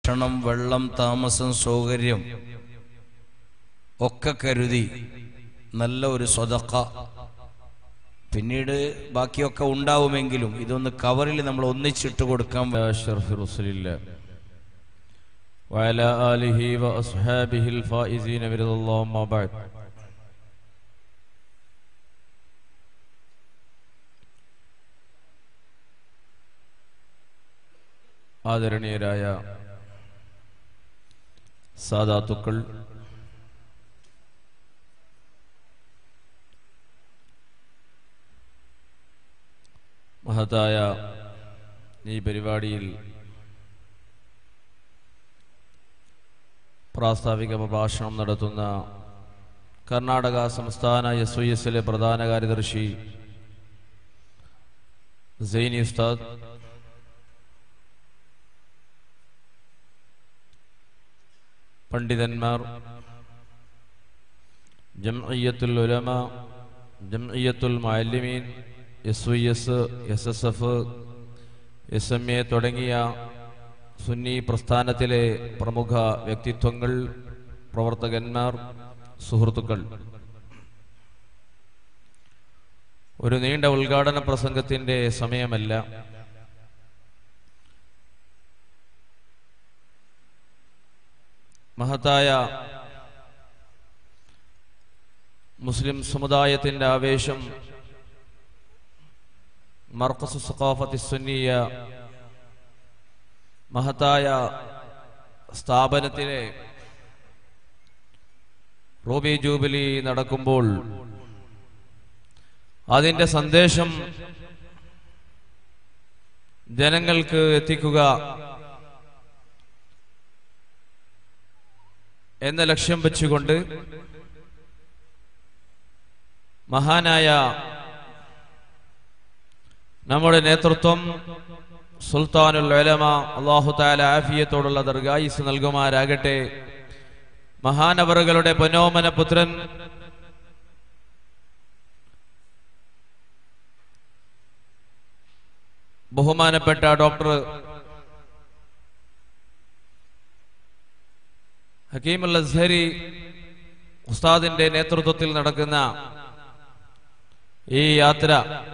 ഭക്ഷണം വെള്ളം താമസം സൗകര്യം ഒക്കെ കരുതി നല്ല ഒരു സ്വതക്ക പിന്നീട് ബാക്കിയൊക്കെ ഉണ്ടാവുമെങ്കിലും ഇതൊന്ന് കവറിൽ നമ്മൾ ഒന്നിച്ചിട്ട് കൊടുക്കാൻ വേ- أشرف رسل الله وعلى آله وأصحابه الفائزين برضا الله ما بعد ആദരണീയരായ സാദാത്തുക്കൾ മഹത്തായ ഈ പരിപാടിയിൽ പ്രാസ്താവിക പ്രഭാഷണം നടത്തുന്ന കർണാടക സംസ്ഥാന എസ് ഐ എസിലെ പ്രധാന കാര്യദർശി സൈനി ഉസ്താദ് പണ്ഡിതന്മാർ ജംഇയ്യത്തുൽ ഉലമ ജംഇയ്യത്തുൽ മുഅല്ലിമീൻ S V S S S F S M A തുടങ്ങിയ സുന്നി പ്രസ്ഥാനത്തിലെ പ്രമുഖ വ്യക്തിത്വങ്ങൾ പ്രവർത്തകന്മാർ സുഹൃത്തുക്കൾ ഒരു നീണ്ട ഉദ്ഘാടന പ്രസംഗത്തിന്റെ സമയമല്ല മഹത്തായ മുസ്ലിം സമുദായത്തിന്റെ ആവേശം മർക്കസു സഖാഫത്തി സുന്നിയ മഹത്തായ സ്ഥാപനത്തിലെ റൂബി ജൂബിലി നടക്കുമ്പോൾ അതിന്റെ സന്ദേശം ജനങ്ങൾക്ക് എത്തിക്കുക എന്ന ലക്ഷ്യം വെച്ചുകൊണ്ട് മഹാനായ നമ്മുടെ നേതൃത്വം സുൽത്താനുൽ ഉലമ അള്ളാഹു താല ആഫിയത്തോടുള്ള ദർഗായിസ് നൽകുമാരാകട്ടെ മഹാനവറുകളുടെ പൊന്നോമന പുത്രൻ ബഹുമാനപ്പെട്ട ഡോക്ടർ ഹക്കീമുൽ അസ്ഹരി ഉസ്താദിന്റെ നേതൃത്വത്തിൽ നടക്കുന്ന ഈ യാത്ര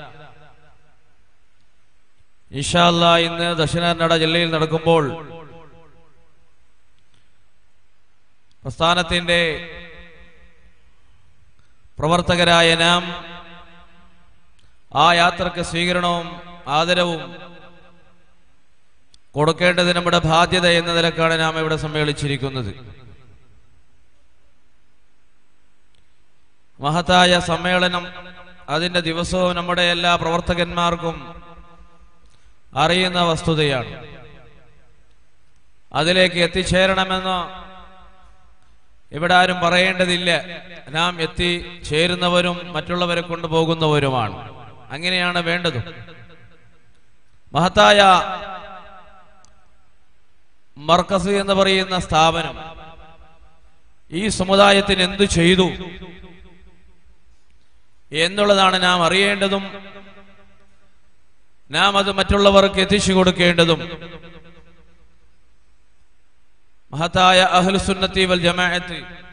ഇഷാല്ല ഇന്ന് ദക്ഷിണകന്നഡ ജില്ലയിൽ നടക്കുമ്പോൾ പ്രസ്ഥാനത്തിന്റെ പ്രവർത്തകരായ നാം ആ യാത്രക്ക് സ്വീകരണവും ആദരവും കൊടുക്കേണ്ടത് നമ്മുടെ ബാധ്യത എന്ന നിലക്കാണ് നാം ഇവിടെ സമ്മേളിച്ചിരിക്കുന്നത് മഹത്തായ സമ്മേളനം അതിന്റെ ദിവസവും നമ്മുടെ എല്ലാ പ്രവർത്തകന്മാർക്കും അറിയുന്ന വസ്തുതയാണ് അതിലേക്ക് എത്തിച്ചേരണമെന്ന് ഇവിടെ ആരും പറയേണ്ടതില്ല നാം എത്തിച്ചേരുന്നവരും മറ്റുള്ളവരെ കൊണ്ടുപോകുന്നവരുമാണ് അങ്ങനെയാണ് വേണ്ടതും മഹത്തായ മർക്കസ് എന്ന് പറയുന്ന സ്ഥാപനം ഈ സമുദായത്തിന് എന്തു ചെയ്തു എന്നുള്ളതാണ് നാം അറിയേണ്ടതും നാം അത് മറ്റുള്ളവർക്ക് എത്തിച്ചു കൊടുക്കേണ്ടതും മഹത്തായ അഹ്ലുസുന്നത്തി വൽ ജമാഅത്ത്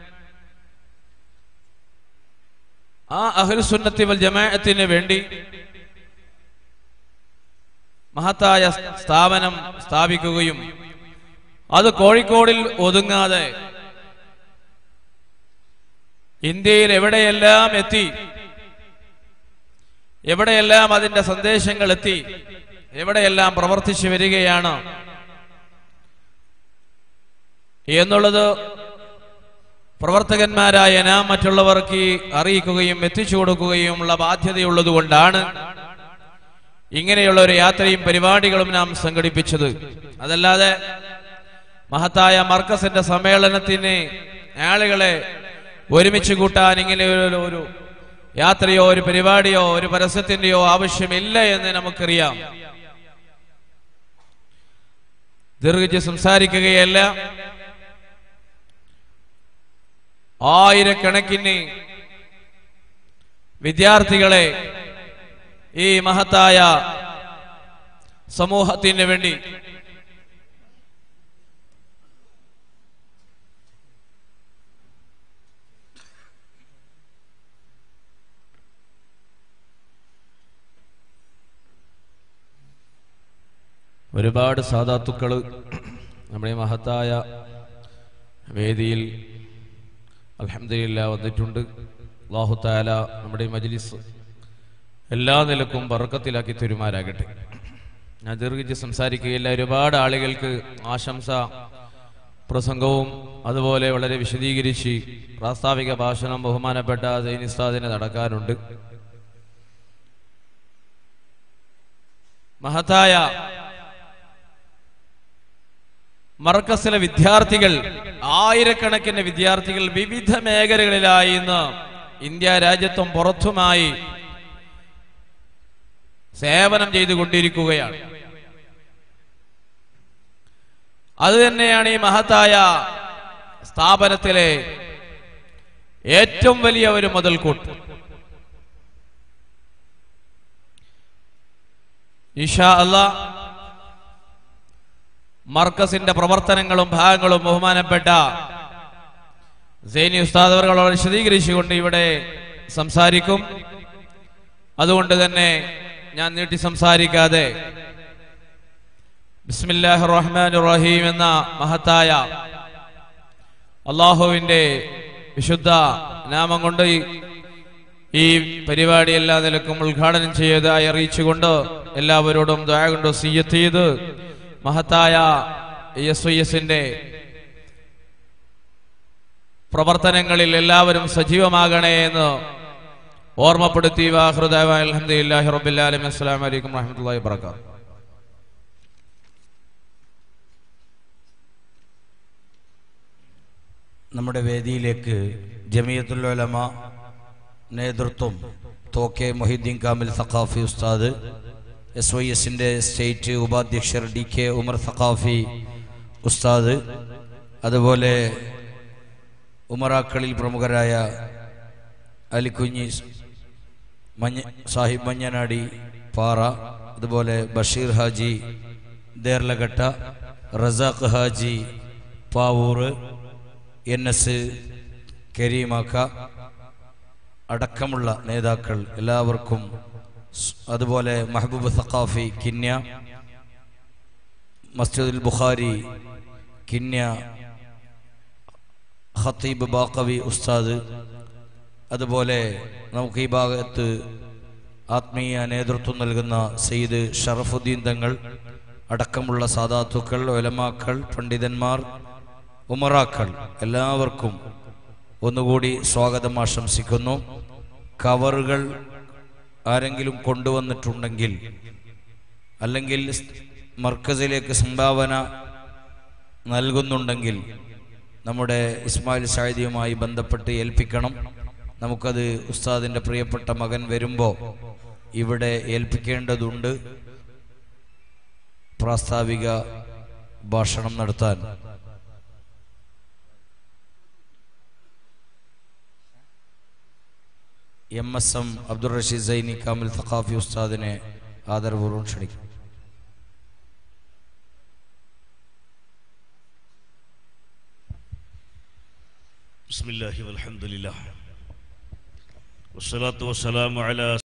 ആ അഹ്ലുസുന്നത്തി വൽ ജമാഅത്തിന് വേണ്ടി മഹത്തായ സ്ഥാപനം സ്ഥാപിക്കുകയും അത് കോഴിക്കോടിൽ ഒതുങ്ങാതെ ഇന്ത്യയിൽ എവിടെയെല്ലാം എത്തി എവിടെയെല്ലാം അതിന്റെ സന്ദേശങ്ങൾ എത്തി എവിടെയെല്ലാം പ്രവർത്തിച്ചു വരികയാണ് എന്നുള്ളത് പ്രവർത്തകന്മാരായ നാം മറ്റുള്ളവർക്ക് അറിയിക്കുകയും എത്തിച്ചു കൊടുക്കുകയുമുള്ള ബാധ്യതയുള്ളത് കൊണ്ടാണ് ഇങ്ങനെയുള്ള ഒരു യാത്രയും പരിപാടികളും നാം സംഘടിപ്പിച്ചത് അതല്ലാതെ മഹത്തായ മർക്കസിന്റെ സമ്മേളനത്തിന് ആളുകളെ ഒരുമിച്ച് കൂട്ടാൻ ഇങ്ങനെ ഒരു ഒരു യാത്രയോ ഒരു പരിപാടിയോ ഒരു പരസ്യത്തിന്റെയോ ആവശ്യമില്ല എന്ന് നമുക്കറിയാം ദീർഘിച്ച് സംസാരിക്കുകയല്ല ആയിരക്കണക്കിന് വിദ്യാർത്ഥികളെ ഈ മഹത്തായ സമൂഹത്തിന് വേണ്ടി ഒരുപാട് സാധാത്തുക്കൾ നമ്മുടെ ഈ മഹത്തായ വേദിയിൽ അലഹമില്ല വന്നിട്ടുണ്ട് അള്ളാഹു താല നമ്മുടെ ഈ മജ്ലിസ് എല്ലാ നിലക്കും ബർക്കത്തിലാക്കി തെരുമാരാകട്ടെ ഞാൻ ദീർഘിച്ച് സംസാരിക്കുകയില്ല ഒരുപാട് ആളുകൾക്ക് ആശംസ പ്രസംഗവും അതുപോലെ വളരെ വിശദീകരിച്ച് പ്രാസ്താവിക ഭാഷണം ബഹുമാനപ്പെട്ട സൈനിസ്താദിന് നടക്കാനുണ്ട് മഹത്തായ മർക്കസിലെ വിദ്യാർത്ഥികൾ ആയിരക്കണക്കിന് വിദ്യാർത്ഥികൾ വിവിധ മേഖലകളിലായി ഇന്ന് ഇന്ത്യ രാജ്യത്തും പുറത്തുമായി സേവനം ചെയ്തുകൊണ്ടിരിക്കുകയാണ് അത് തന്നെയാണ് ഈ മഹത്തായ സ്ഥാപനത്തിലെ ഏറ്റവും വലിയ ഒരു മുതൽക്കൂട്ട് ഇഷാ അല്ല മർക്കസിന്റെ പ്രവർത്തനങ്ങളും ഭാഗങ്ങളും ബഹുമാനപ്പെട്ട സൈനി ഉസ്താദ് അവർ വിശദീകരിച്ചുകൊണ്ട് ഇവിടെ സംസാരിക്കും അതുകൊണ്ട് തന്നെ ഞാൻ നീട്ടി സംസാരിക്കാതെ ബിസ്മില്ലാഹ് റഹ്മാൻ റഹീം എന്ന മഹത്തായ അള്ളാഹുവിന്റെ വിശുദ്ധ നാമം കൊണ്ട് ഈ- ഈ പരിപാടി എല്ലാ നിലക്കും ഉദ്ഘാടനം ചെയ്തതായി അറിയിച്ചുകൊണ്ട് എല്ലാവരോടും ദയ കൊണ്ട് സീയത്ത് ചെയ്ത് മഹത്തായ എസ് ഐ എസിന്റെ പ്രവർത്തനങ്ങളിൽ എല്ലാവരും സജീവമാകണേ എന്ന് ഓർമ്മപ്പെടുത്തി വാഹൃദായ അലഹദില്ലാഹി റബ്ബില്ലാലും അസ്സലാമു അലൈക്കും വറഹ്മത്തുള്ളാഹി വബറകാതുഹു നമ്മുടെ വേദിയിലേക്ക് ജമിയത്തുലമ നേതൃത്വം തോക്കെ മൊഹിദ്ദീൻ കാമിൽ സഖാഫി ഉസ്താദ് എസ് വൈ എസിൻ്റെ സ്റ്റേറ്റ് ഉപാധ്യക്ഷർ ഡി കെ ഉമർ സഖാഫി ഉസ്താദ് അതുപോലെ ഉമറാക്കളിൽ പ്രമുഖരായ അലിക്കുഞ്ഞി മഞ്ഞ സാഹിബ് മഞ്ഞനാടി പാറ അതുപോലെ ബഷീർ ഹാജി ദേർലഘട്ട റസാഖ് ഹാജി പാവൂർ എൻ എസ് കരീമാക്ക അടക്കമുള്ള നേതാക്കൾ എല്ലാവർക്കും സ് അതുപോലെ മഹബൂബ് സഖാഫി കിന്യ മസ്ജിദുൽ ബുഖാരി കിന്യ ഖത്തീബ് ബാക്കവി ഉസ്താദ് അതുപോലെ നമുക്ക് ഈ ഭാഗത്ത് ആത്മീയ നേതൃത്വം നൽകുന്ന സയ്യിദ് ഷറഫുദ്ദീൻ തങ്ങൾ അടക്കമുള്ള സാധാത്തുക്കൾ ഒലമാക്കൾ പണ്ഡിതന്മാർ ഉമറാക്കൾ എല്ലാവർക്കും ഒന്നുകൂടി സ്വാഗതം ആശംസിക്കുന്നു കവറുകൾ ആരെങ്കിലും കൊണ്ടുവന്നിട്ടുണ്ടെങ്കിൽ അല്ലെങ്കിൽ മർക്കസിലേക്ക് സംഭാവന നൽകുന്നുണ്ടെങ്കിൽ നമ്മുടെ ഇസ്മായിൽ സാഹിദിയുമായി ബന്ധപ്പെട്ട് ഏൽപ്പിക്കണം നമുക്കത് ഉസ്താദിൻ്റെ പ്രിയപ്പെട്ട മകൻ വരുമ്പോൾ ഇവിടെ ഏൽപ്പിക്കേണ്ടതുണ്ട് പ്രാസ്താവിക ഭാഷണം നടത്താൻ M S M Abdul Rasheed Saini Kamil Thaqafi ഉസ്താദിനെ ആദരപൂർവ്വം ക്ഷണിക്കും بسم الله والحمد لله والصلاة والسلام على